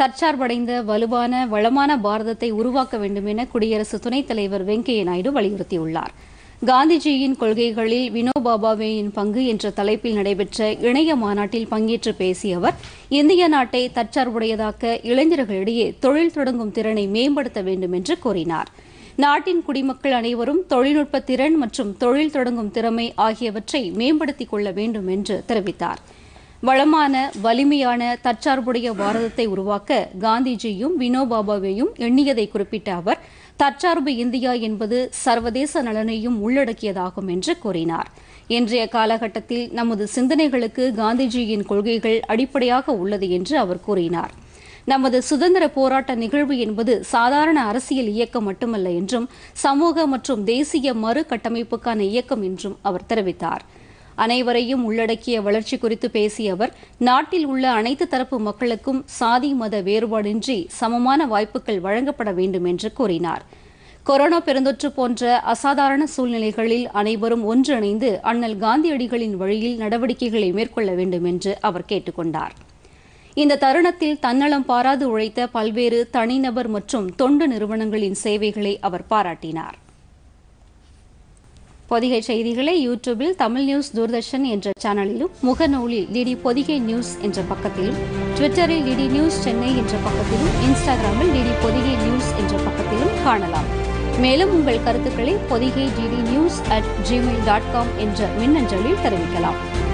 தற்சார்படைந்த வலுவான வளமான பாரதத்தை உருவாக்க வேண்டும் என குடியரசு துணைத் தலைவர் வெங்கையா நாயுடு வலியுறுத்தியுள்ளார் காந்திஜியின் கொள்கைகளில் வினோபாபாவேயின் பங்கு என்ற தலைப்பில் நடைபெற்ற இணைய மாநாட்டில் பங்கேற்று பேசிய அவர் இந்திய நாட்டை தற்சார்புடையதாக்க இளைஞர்களிடையே தொழில் தொடங்கும் திறனை மேம்படுத்த வேண்டும் என்று கூறினார் நாட்டின் குடிமக்கள் அனைவரும் தொழில்நுட்ப திறன் மற்றும் தொழில் தொடங்கும் திறமை ஆகியவற்றை மேம்படுத்திக் கொள்ள வேண்டும் என்று தெரிவித்தார் வளமான வலிமையான தற்சார்புடைய பாரதத்தை உருவாக்க காந்திஜியும் வினோபாபாவையும் எண்ணியதை குறிப்பிட்ட அவர் தற்சார்பு இந்தியா என்பது சர்வதேச நலனையும் உள்ளடக்கியதாகும் என்று கூறினார் இன்றைய காலகட்டத்தில் நமது சிந்தனைகளுக்கு காந்திஜியின் கொள்கைகள் அடிப்படையாக உள்ளது என்று அவர் கூறினார் நமது சுதந்திர போராட்ட நிகழ்வு என்பது சாதாரண அரசியல் இயக்கம் மட்டுமல்ல என்றும் சமூக மற்றும் தேசிய மறு கட்டமைப்புக்கான இயக்கம் என்றும் அவர் தெரிவித்தார் அனைவரையும் உள்ளடக்கிய வளர்ச்சி குறித்து பேசிய அவர் நாட்டில் உள்ள அனைத்து தரப்பு மக்களுக்கும் சாதி மத வேறுபாடின்றி சமமான வாய்ப்புகள் வழங்கப்பட வேண்டும் என்று கூறினார் கொரோனா பெருந்தொற்று போன்ற அசாதாரண சூழ்நிலைகளில் அனைவரும் ஒன்றிணைந்து அண்ணல் காந்தியடிகளின் வழியில் நடவடிக்கைகளை மேற்கொள்ள வேண்டும் என்று அவர் கேட்டுக் கொண்டார் இந்த தருணத்தில் தன்னலம் பாராது உழைத்த பல்வேறு தனிநபர் மற்றும் தொண்டு நிறுவனங்களின் சேவைகளை அவர் பாராட்டினார் பொதிகை செய்திகளை யூடியூபில் தமிழ் நியூஸ் தூர்தர்ஷன் என்ற சேனலிலும் முகநூலில் டிடி பொதிகை நியூஸ் என்ற பக்கத்திலும் ட்விட்டரில் டிடி நியூஸ் சென்னை என்ற பக்கத்திலும் இன்ஸ்டாகிராமில் டிடி பொதிகை நியூஸ் என்ற பக்கத்திலும் காணலாம் மேலும் உங்கள் கருத்துக்களை Podhigai DD news at Gmail dot com என்ற மின்னஞ்சலில் தெரிவிக்கலாம்